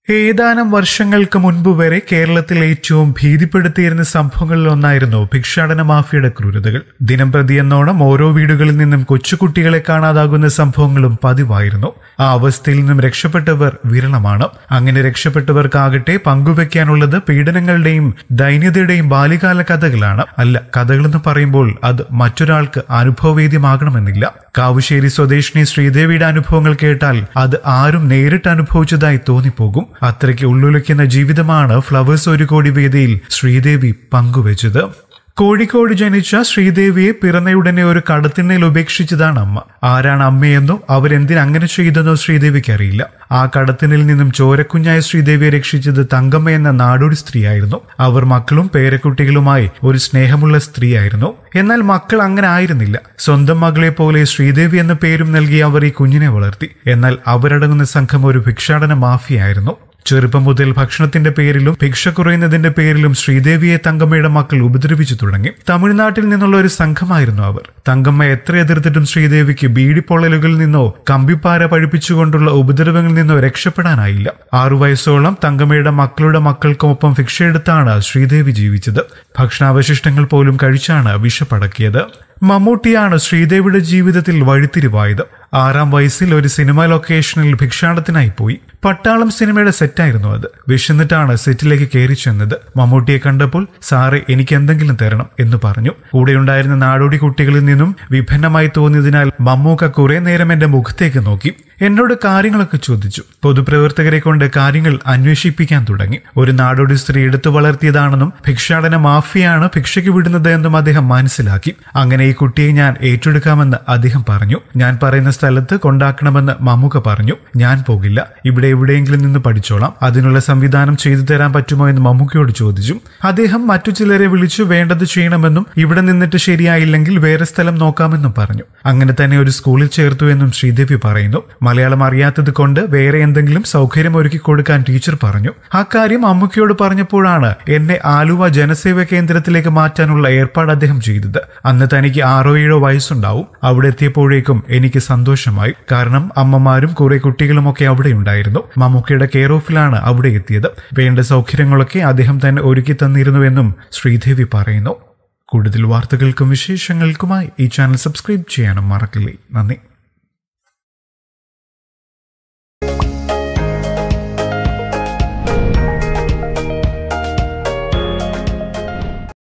ഏതാനും വർഷങ്ങൾക്ക് മുൻപ് വരെ കേരളത്തിൽ ഏറ്റവും ഭീതിപ്പെടുത്തിയിരുന്ന സംഭവങ്ങളിൽ ഒന്നായിരുന്നു ഭിക്ഷാടന മാഫിയയുടെ ക്രൂരതകൾ ദിനംപ്രതി എന്നോണം ഓരോ വീടുകളിൽ നിന്നും കൊച്ചുകുട്ടികളെ കാണാതാകുന്ന സംഭവങ്ങളും പതിവായിരുന്നു ആ അവസ്ഥയിൽ നിന്നും രക്ഷപ്പെട്ടവർ വിരളമാണ് അങ്ങനെ രക്ഷപ്പെട്ടവർക്കാകട്ടെ പങ്കുവെക്കാനുള്ളത് പീഡനങ്ങളുടെയും ദൈന്യതയുടെയും ബാല്യകാല കഥകളാണ് അല്ല കഥകളെന്ന് പറയുമ്പോൾ അത് മറ്റൊരാൾക്ക് അനുഭവവേദ്യമാകണമെന്നില്ല കാവുശ്ശേരി സ്വദേശിനി ശ്രീദേവിയുടെ അനുഭവങ്ങൾ കേട്ടാൽ അത് ആരും നേരിട്ട് അനുഭവിച്ചതായി തോന്നിപ്പോകും അത്രയ്ക്ക് ഉള്ളുലയ്ക്കുന്ന ജീവിതമാണ് ഫ്ലവേഴ്സ് ഒരു കോടി വേദിയിൽ ശ്രീദേവി പങ്കുവച്ചത് കോഴിക്കോട് ജനിച്ച ശ്രീദേവിയെ പിറന്നയുടനെ ഒരു കടത്തിണ്ണയിൽ ഉപേക്ഷിച്ചതാണ് അമ്മ ആരാണ് അമ്മയെന്നോ അവരെന്തിനങ്ങനെ ചെയ്തെന്നോ ശ്രീദേവിക്ക് അറിയില്ല ആ കടത്തിനിൽ നിന്നും ചോരക്കുഞ്ഞായ ശ്രീദേവിയെ രക്ഷിച്ചത് തങ്കമ്മ എന്ന നാടോടി സ്ത്രീയായിരുന്നു അവർ മക്കളും പേരക്കുട്ടികളുമായി ഒരു സ്നേഹമുള്ള സ്ത്രീയായിരുന്നു എന്നാൽ മക്കൾ അങ്ങനെ ആയിരുന്നില്ല സ്വന്തം മകളെ പോലെ ശ്രീദേവി എന്ന പേരും നൽകി അവർ ഈ കുഞ്ഞിനെ വളർത്തി എന്നാൽ അവരടങ്ങുന്ന സംഘം ഒരു ഭിക്ഷാടന മാഫിയായിരുന്നു ചെറുപ്പം മുതൽ ഭക്ഷണത്തിന്റെ പേരിലും ഭിക്ഷ കുറയുന്നതിന്റെ പേരിലും ശ്രീദേവിയെ തങ്കമ്മയുടെ മക്കൾ ഉപദ്രവിച്ചു തുടങ്ങി തമിഴ്നാട്ടിൽ നിന്നുള്ള ഒരു സംഘമായിരുന്നു അവർ തങ്കമ്മ എത്ര എതിർത്തിട്ടും ശ്രീദേവിക്ക് ബീഡിപ്പൊള്ളലുകളിൽ നിന്നോ കമ്പിപ്പാര പഴിപ്പിച്ചുകൊണ്ടുള്ള ഉപദ്രവങ്ങളിൽ നിന്നോ രക്ഷപ്പെടാനായില്ല ആറു വയസ്സോളം തങ്കമ്മയുടെ മക്കളുടെ മക്കൾക്കൊപ്പം ഭിക്ഷയെടുത്താണ് ശ്രീദേവി ജീവിച്ചത് ഭക്ഷണാവശിഷ്ടങ്ങൾ പോലും കഴിച്ചാണ് വിഷപ്പടക്കിയത് മമ്മൂട്ടിയാണ് ശ്രീദേവിയുടെ ജീവിതത്തിൽ വഴിത്തിരിവായത് ആറാം വയസ്സിൽ ഒരു സിനിമ ലൊക്കേഷനിൽ ഭിക്ഷാടത്തിനായി പോയി പട്ടാളം സിനിമയുടെ സെറ്റായിരുന്നു അത് വിശന്നിട്ടാണ് സെറ്റിലേക്ക് കയറി ചെന്നത് മമ്മൂട്ടിയെ കണ്ടപ്പോൾ സാറെ എനിക്ക് എന്തെങ്കിലും തരണം എന്ന് പറഞ്ഞു കൂടെയുണ്ടായിരുന്ന നാടോടി കുട്ടികളിൽ നിന്നും വിഭിന്നമായി തോന്നിയതിനാൽ മമ്മൂക്ക കുറെ നേരം എന്റെ മുഖത്തേക്ക് നോക്കി എന്നോട് കാര്യങ്ങളൊക്കെ ചോദിച്ചു പൊതുപ്രവർത്തകരെ കൊണ്ട് കാര്യങ്ങൾ അന്വേഷിപ്പിക്കാൻ തുടങ്ങി ഒരു നാടോടി സ്ത്രീ എടുത്തു വളർത്തിയതാണെന്നും ഭിക്ഷാടന മാഫിയാണ് ഭിക്ഷയ്ക്ക് വിടുന്നത് എന്നും അദ്ദേഹം മനസ്സിലാക്കി അങ്ങനെ ഈ കുട്ടിയെ ഞാൻ ഏറ്റെടുക്കാമെന്ന് അദ്ദേഹം പറഞ്ഞു ഞാൻ പറയുന്ന സ്ഥലത്ത് കൊണ്ടാക്കണമെന്ന് മമ്മൂക്ക പറഞ്ഞു ഞാൻ പോകില്ല ഇവിടെ എവിടെയെങ്കിലും നിന്ന് പഠിച്ചോളാം അതിനുള്ള സംവിധാനം ചെയ്തു തരാൻ പറ്റുമോ എന്ന് മമ്മൂക്കയോട് ചോദിച്ചു അദ്ദേഹം മറ്റു ചിലരെ വിളിച്ചു വേണ്ടത് ചെയ്യണമെന്നും ഇവിടെ നിന്നിട്ട് ശരിയായില്ലെങ്കിൽ വേറെ സ്ഥലം നോക്കാമെന്നും പറഞ്ഞു അങ്ങനെ തന്നെ ഒരു സ്കൂളിൽ ചേർത്തു എന്നും ശ്രീദേവി പറയുന്നു മലയാളം അറിയാത്തത് കൊണ്ട് വേറെ എന്തെങ്കിലും സൗകര്യം ഒരുക്കി കൊടുക്കാൻ ടീച്ചർ പറഞ്ഞു ആ കാര്യം അമ്മയ്ക്കയോട് പറഞ്ഞപ്പോഴാണ് എന്നെ ആലുവ ജനസേവ കേന്ദ്രത്തിലേക്ക് മാറ്റാനുള്ള ഏർപ്പാട് അദ്ദേഹം ചെയ്തത് അന്ന് തനിക്ക് ആറോ ഏഴോ വയസ്സുണ്ടാവും അവിടെ എത്തിയപ്പോഴേക്കും എനിക്ക് സന്തോഷമായി കാരണം അമ്മമാരും കുറെ കുട്ടികളുമൊക്കെ അവിടെ ഉണ്ടായിരുന്നു മമ്മൂക്കയുടെ കെയർ ഓഫിലാണ് അവിടെ എത്തിയത് വേണ്ട സൗകര്യങ്ങളൊക്കെ അദ്ദേഹം തന്നെ ഒരുക്കി തന്നിരുന്നുവെന്നും ശ്രീദേവി പറയുന്നു കൂടുതൽ വാർത്തകൾക്കും വിശേഷങ്ങൾക്കുമായി ഈ ചാനൽ സബ്സ്ക്രൈബ് ചെയ്യാനും മറക്കില്ലേ നന്ദി